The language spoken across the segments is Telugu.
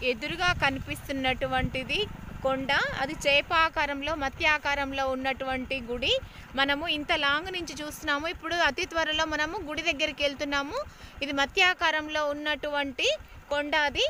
ఎదురుగా కనిపిస్తున్నటువంటిది కొండ అది చేప ఆకారంలో మత్స్య ఆకారంలో ఉన్నటువంటి గుడి మనము ఇంత లాంగ్ నుంచి చూస్తున్నాము ఇప్పుడు అతి త్వరలో మనము గుడి దగ్గరికి వెళ్తున్నాము ఇది మత్స్య ఆకారంలో ఉన్నటువంటి కొండ అది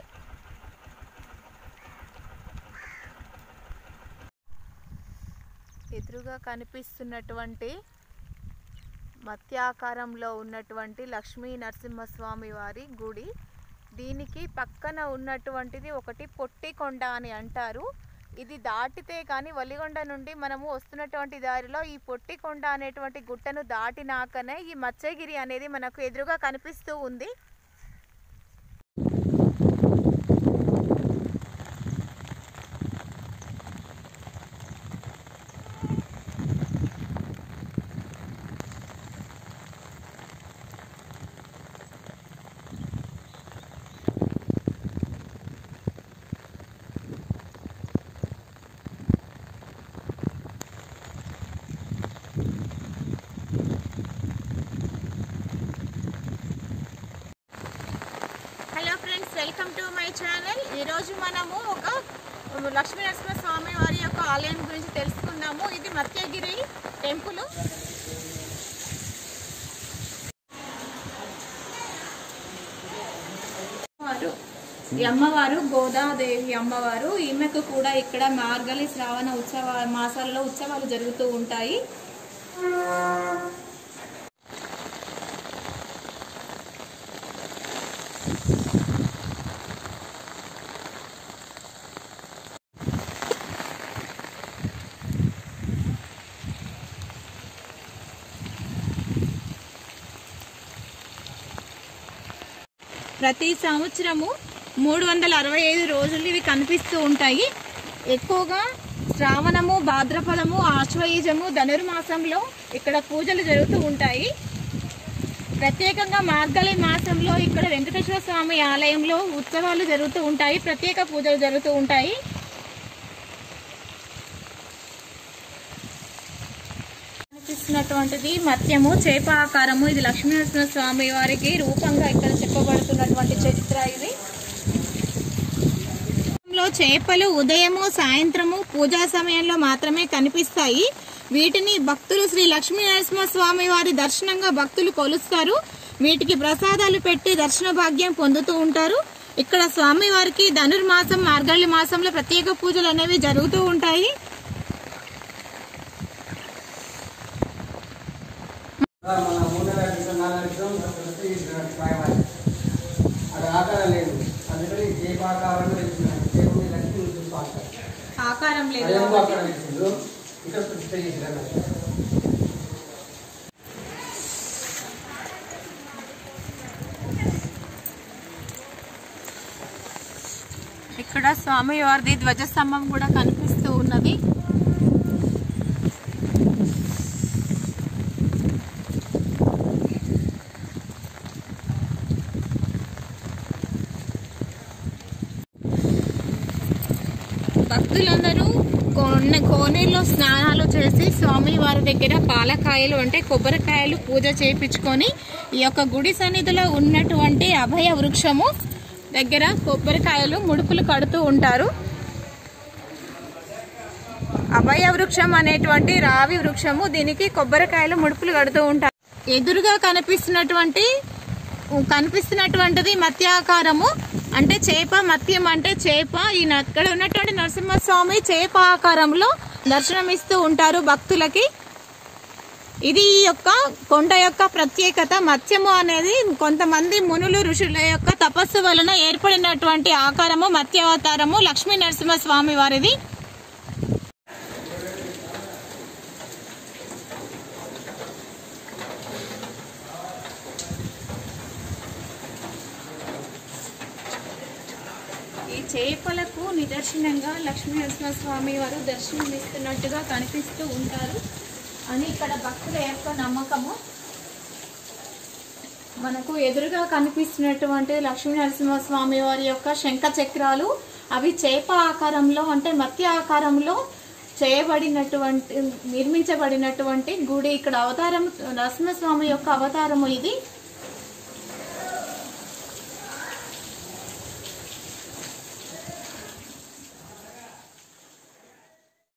ఎదురుగా కనిపిస్తున్నటువంటి మత్స్యాకారంలో ఉన్నటువంటి లక్ష్మీ నరసింహస్వామి వారి గుడి దీనికి పక్కన ఉన్నటువంటిది ఒకటి పొట్టి కొండ అని అంటారు ఇది దాటితే కానీ వలిగొండ నుండి మనము వస్తున్నటువంటి దారిలో ఈ పొట్టి కొండ అనేటువంటి గుట్టను దాటినాకనే ఈ మత్స్యగిరి అనేది మనకు ఎదురుగా కనిపిస్తూ ఉంది hello friends welcome to my channel ఈరోజు మనము ఒక లక్ష్మీ నరసింహ స్వామి వారి యొక్క ఆలయం గురించి తెలుసుకుందాము ఇది మత్స్యగిరి టెంపుల్ వారు ఈ అమ్మవారు గోదాదేవి అమ్మవారు ఈమెకు కూడా ఇక్కడ మార్గలి శ్రావణ ఉత్సవ మాసాలలో ఉత్సవాలు జరుగుతూ ఉంటాయి ప్రతి సంవత్సరము మూడు వందల అరవై ఐదు రోజులు ఇవి కనిపిస్తూ ఉంటాయి ఎక్కువగా శ్రావణము భాద్రపదము ఆశ్వయుజము ధనుర్మాసంలో ఇక్కడ పూజలు జరుగుతూ ఉంటాయి ప్రత్యేకంగా మార్గళి మాసంలో ఇక్కడ వెంకటేశ్వర స్వామి ఆలయంలో ఉత్సవాలు జరుగుతూ ఉంటాయి ప్రత్యేక పూజలు జరుగుతూ ఉంటాయి కనిపిస్తున్నటువంటిది మత్స్యము చేప ఆకారము ఇది లక్ష్మీనరసింహ స్వామి వారికి రూపంగా ఇక్కడ చెప్పబడుతున్నటువంటి చరిత్ర ఇది లో చేపలు ఉదయము సాయంత్రము పూజా సమయంలో మాత్రమే కనిపిస్తాయి వీటిని భక్తులు శ్రీ లక్ష్మీ నరసింహ స్వామి వారి దర్శనంగా భక్తులు కొలుస్తారు వీటికి ప్రసాదాలు పెట్టి దర్శన భాగ్యం పొందుతూ ఉంటారు ఇక్కడ స్వామి వారికి ధనుర్మాసం మార్గళి మాసంలో ప్రత్యేక పూజలు అనేవి జరుగుతూ ఉంటాయి మన మూడు నెలల క్రితం నాలుగు క్రితం ప్రతి రావాలి అది ఆకారం లేదు అందుకని దీప ఆకారంలో ఇచ్చినాడు దేవుని లక్ష్మీ చూపాలి ఆకారం లేదు అదేమో కాబట్టి అక్కడ ఇచ్చిండు ఇక్కడ ప్రతిష్ట చేసినాడు ఇక్కడ స్వామి వారిది ధ్వజస్తంభం కూడా కనిపిస్తూ ఉన్నది భక్తులందరూ కోన కోనేరులో స్నానాలు చేసి స్వామి వారి దగ్గర పాలకాయలు అంటే కొబ్బరికాయలు పూజ చేయించుకొని ఈ యొక్క గుడి సన్నిధిలో ఉన్నటువంటి అభయ వృక్షము దగ్గర కొబ్బరికాయలు ముడుపులు కడుతూ ఉంటారు అభయ వృక్షం అనేటువంటి రావి వృక్షము దీనికి కొబ్బరికాయలు ముడుపులు కడుతూ ఉంటారు ఎదురుగా కనిపిస్తున్నటువంటి కనిపిస్తున్నటువంటిది మత్స్యాకారము అంటే చేప మత్యం అంటే చేప ఈయన అక్కడ ఉన్నటువంటి నరసింహస్వామి చేప ఆకారంలో దర్శనమిస్తూ ఉంటారు భక్తులకి ఇది ఈ యొక్క కొండ యొక్క ప్రత్యేకత మత్స్యము అనేది కొంతమంది మునులు ఋషుల యొక్క తపస్సు వలన ఏర్పడినటువంటి ఆకారము మత్స్యావతారము లక్ష్మీ నరసింహ స్వామి వారిది ఈ చేపలకు నిదర్శనంగా లక్ష్మీ నరసింహస్వామి వారు దర్శనమిస్తున్నట్టుగా కనిపిస్తూ ఉంటారు అని ఇక్కడ భక్తుల యొక్క నమ్మకము మనకు ఎదురుగా కనిపిస్తున్నటువంటి లక్ష్మీ నరసింహస్వామి వారి యొక్క శంఖ చక్రాలు అవి చేప ఆకారంలో అంటే మత్స్య ఆకారంలో చేయబడినటువంటి నిర్మించబడినటువంటి గుడి ఇక్కడ అవతారం నరసింహస్వామి యొక్క అవతారము ఇది